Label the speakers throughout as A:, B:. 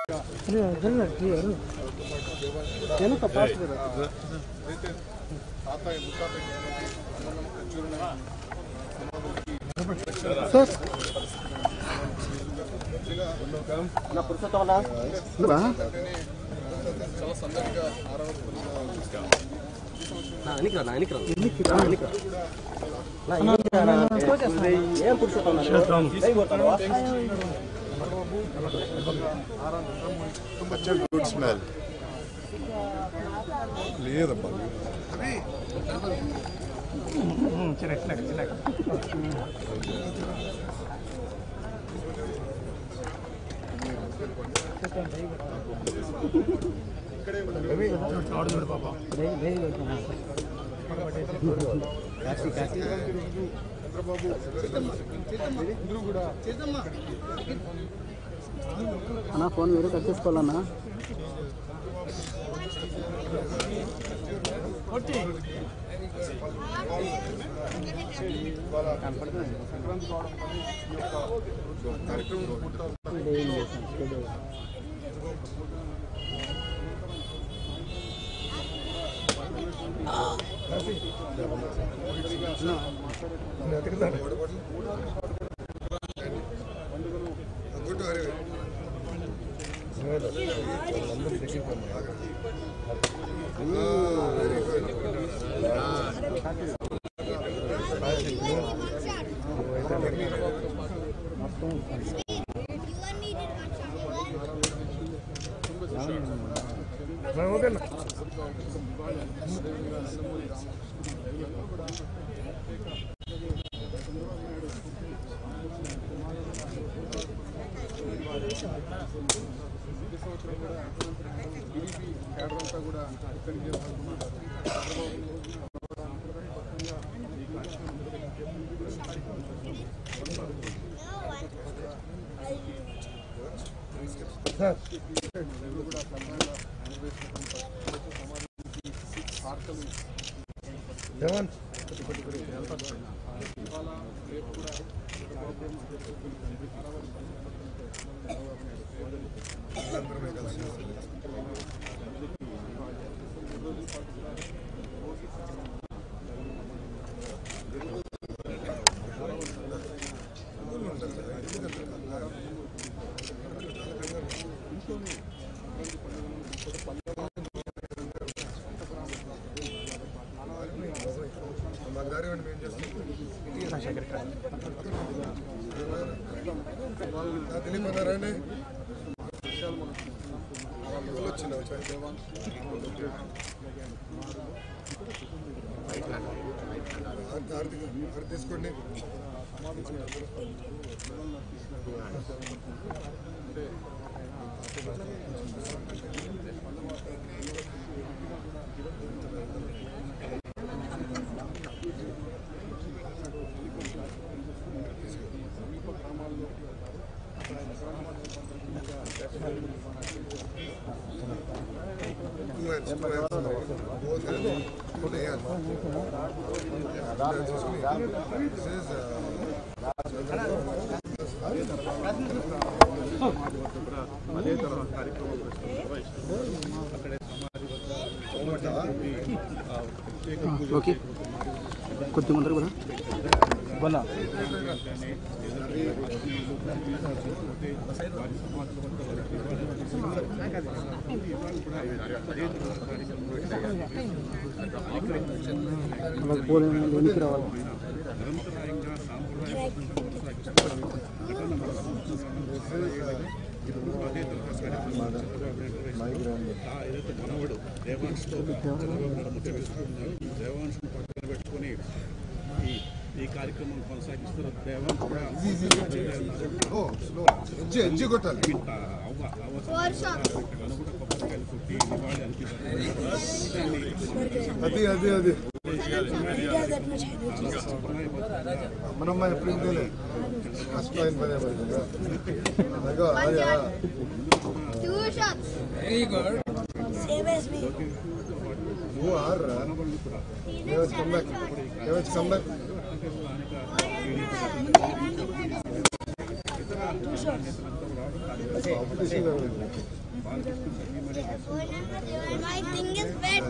A: వెనక fast sir నా పురుషోత్తమ ఏం పురుషోత్తమ
B: మంచిగా గుడ్ స్మెల్ లేదమ్మా
A: అన్న ఫోన్ మీరు కట్ చేసుకోవాలన్నా
B: గుడ్ హరి మాకు దారి ఇవ్వండి, మేము చేస్తాం. ఆ, తెలియకున్నారా అండి ఎవరు వచ్చిందా ఆర్థిక ఆర్థిక తీసుకోండి Two hands, two hands. Both hands. Put a hand. This is, uh,
A: okay కొద్ది ముందర కూడా బలా అలా పోలే వెనక్కి రావాలి
C: ఏదైతే మనవడు దేవాంశతో దేవాంశం పక్కన పెట్టుకొని ఈ ఈ కార్యక్రమం కొనసాగిస్తున్న దేవాంశ్ కూడా
B: oh, slow. ఎజ్జి ఎజ్జి కొట్టాలి
C: ఇంత అవ్వ అవ్వ తను కూడా కొబ్బరికాయలు కొట్టి నివాళి అనిపించారు
B: అది అది అది మనం మన ప్రింట్లే ఫస్ట్ లైన్ పదే పడుతుందా అదిగో అది ఆ.
D: Two shots. Very good. Same as me.
B: నువ్వు ఆర్రా ఏవచ్చి కమ్బ్యాక్ ఏవచ్చి కమ్బ్యాక్ కాంపిటీషన్
C: బాలకృష్ణ సతీమణి
D: My thing is wet.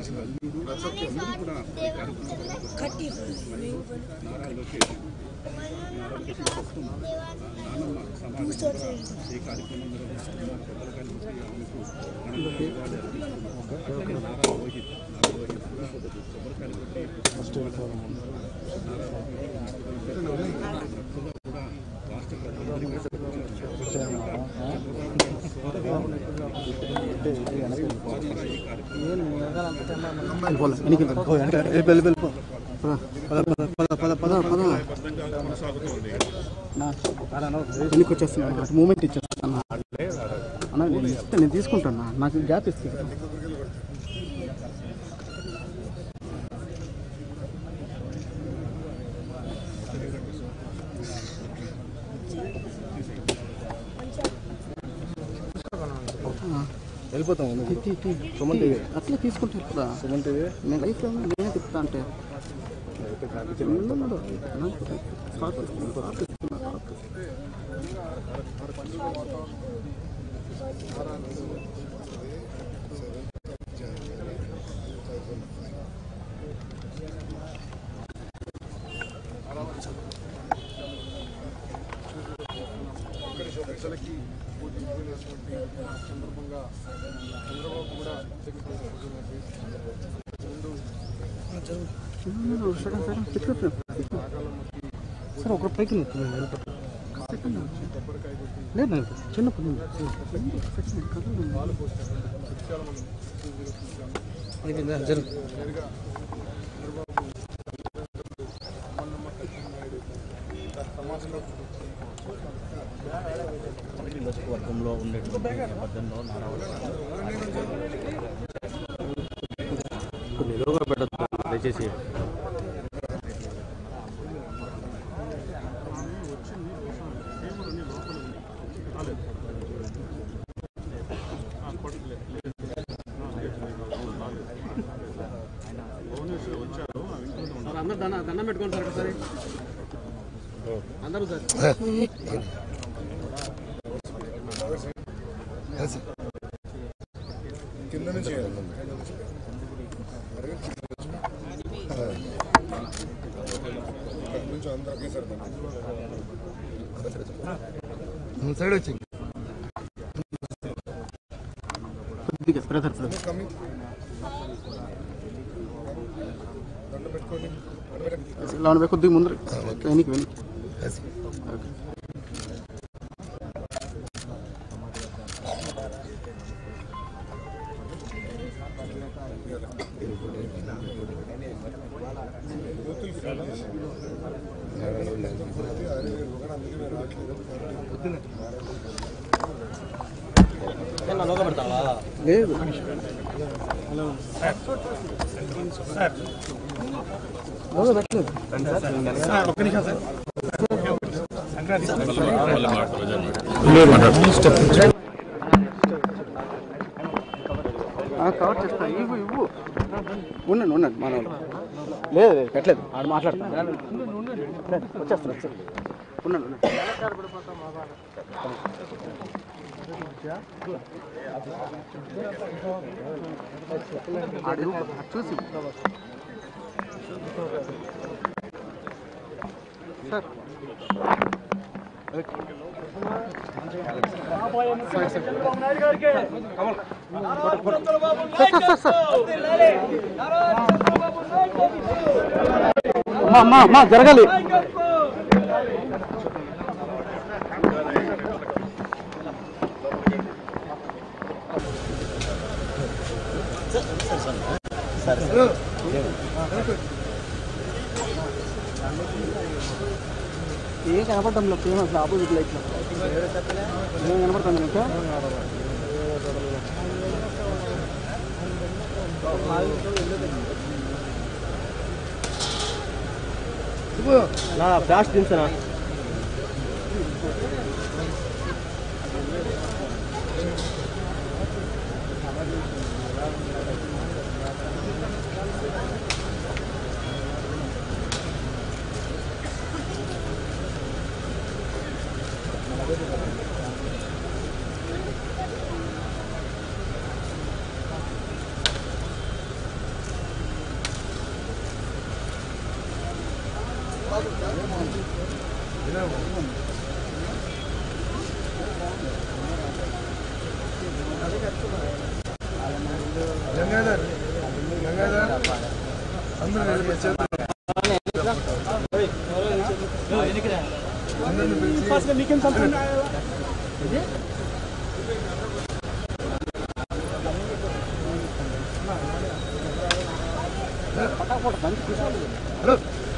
C: Nara Lokesh Nara Lokesh ప్రస్తుతం నానమ్మ సమాజం ఈ కార్యక్రమం నిర్వహిస్తున్నారు కొత్తలకాయలు ముఖ్య ఆమెకు ఘనంగా నివాళి అర్పిస్తున్నాం. అట్లనే నారా రోహిత్ నారా రోహిత్ కూడా కొబ్బరికాయలు కొట్టి నారా రోహిత్ కూడా రాష్ట్ర ప్రజలందరికీ ఈ కార్యక్రమం
A: వెళ్ళిపోలే వెనక్కి వెళ్ళి వెళ్ళిపో పద పద పద పద పద పద నా వెనక్కి వచ్చేస్తున్నాను అటు మూమెంట్ ఇచ్చేస్తాను అన్న అన్న నేను ఇస్తే నేను తీసుకుంటాను అన్న. నాకు గ్యాప్ ఇస్తాను
B: వెళ్ళిపోతాం
A: సుమన్ టీవీ అట్లా తీసుకుంటారు ఇప్పుడు సుమన్ టీవీ నేను లైఫ్ నేనే తిప్పుతా అంటే ఉన్నాడు. నాకు స్టార్ట్ చేస్తున్నా, స్టార్ట్ చేస్తున్నా, స్టార్ట్ చేస్తున్నా. ఉన్నాడు, సగం, సగం, తిప్పుకో. సార్ ఒక పైకి నొక్కు, నేను వెళ్ళిపోతాను. సెకండ్ లేదు లేదు చిన్న పని ఉంది. సెకండ్ కదలండి. అయిపోయిందా? జరుగు.
E: నియోజకవర్గంలో ఉండేటువంటి నేపథ్యంలో నారాయణ కొన్ని నిలువుగా పెట్టద్దు దయచేసి
A: సార్ అందరు దండ దండం పెట్టుకోండి సార్ ఒకసారి అందరూ సార్
B: కింద నుంచి నుంచి అందరూ ఒకేసారి సైడ్ వచ్చి
A: కొద్దిగా బ్రదర్ బ్రదర్
B: కమ్మి దండ పెట్టుకోండి దండ పెట్టండి.
A: ఇలా ఉండిపోయి కొద్దిగా ముందర వెనక్కి వెనక్కి ఓకే లేదు లోగో పెట్టలేదు కవర్ చేస్తా ఇవ్వు ఇవ్వు ఉండండి ఉండండి మన వాళ్ళు లేదు లేదు పెట్టలేదు ఆడు మాట్లాడుతున్నాను వచ్చేస్తాను వచ్చేస్తాను ఉండండి ఉండండి ఆడు ఇవ్వు, ఆడు చూసి ఇవ్వు. సార్ అమ్మా అమ్మా అమ్మా జరగాలి ఏం కనపడటం లేదు ఫేమస్ ఆపోజిట్ లైట్ ఏం కనపడుతుంది మీకు
E: నా ఫ్లాష్ దించనా
B: గంగాధర్ గంగాధర్ అందరూ వెళ్ళి చేతులు అందరిని పిలిచి
A: మీకేం సంబంధం
B: హలో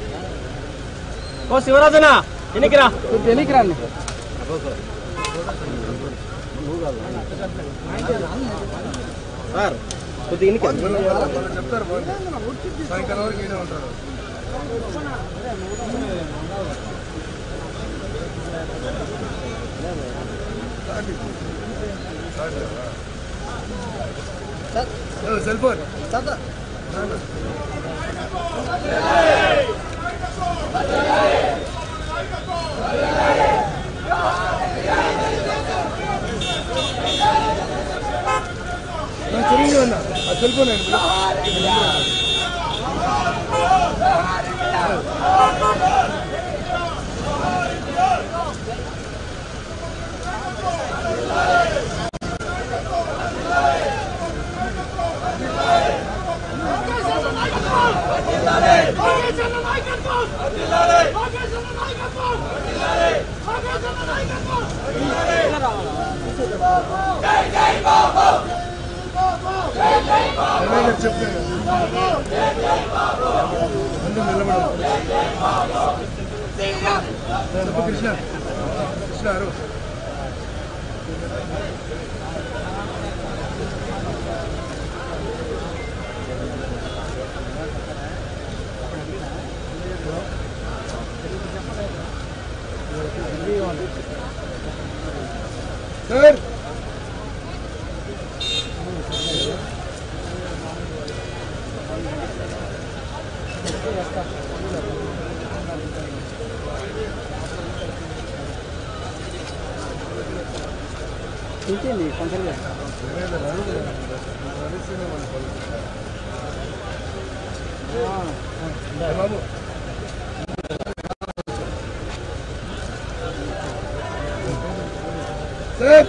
E: ఓ శివరాజన ఎన్నికిరా
A: తెలియకి రండి
E: సార్ కొద్దిగా ఎన్నిక
B: మనం వాళ్ళు చెప్తారు పోండి. సాయంకాలం వరకు ఈయనే ఉంటారు సెల్ ఫోన్ తిరిగి ఉన్నా ఆ సెల్ ఫోన్ అండి చెప్తాను అందరూ నిలబడాలి చెప్పు కృష్ణ కృష్ణ అరు సార్
A: ఇంకేంది కొంచెం
B: బాబు సార్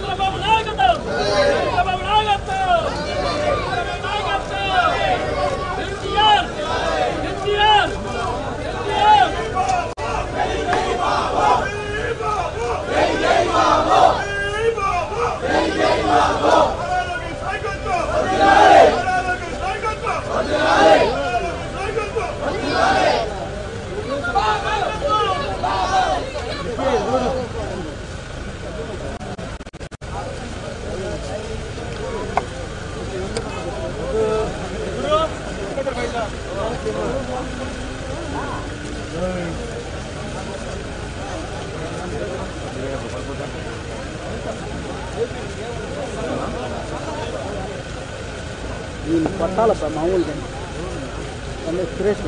A: వీళ్ళు కొట్టాలప్ప మామూలుగా అంటే సురేష్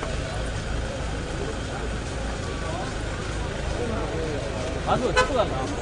E: చెప్పు కదా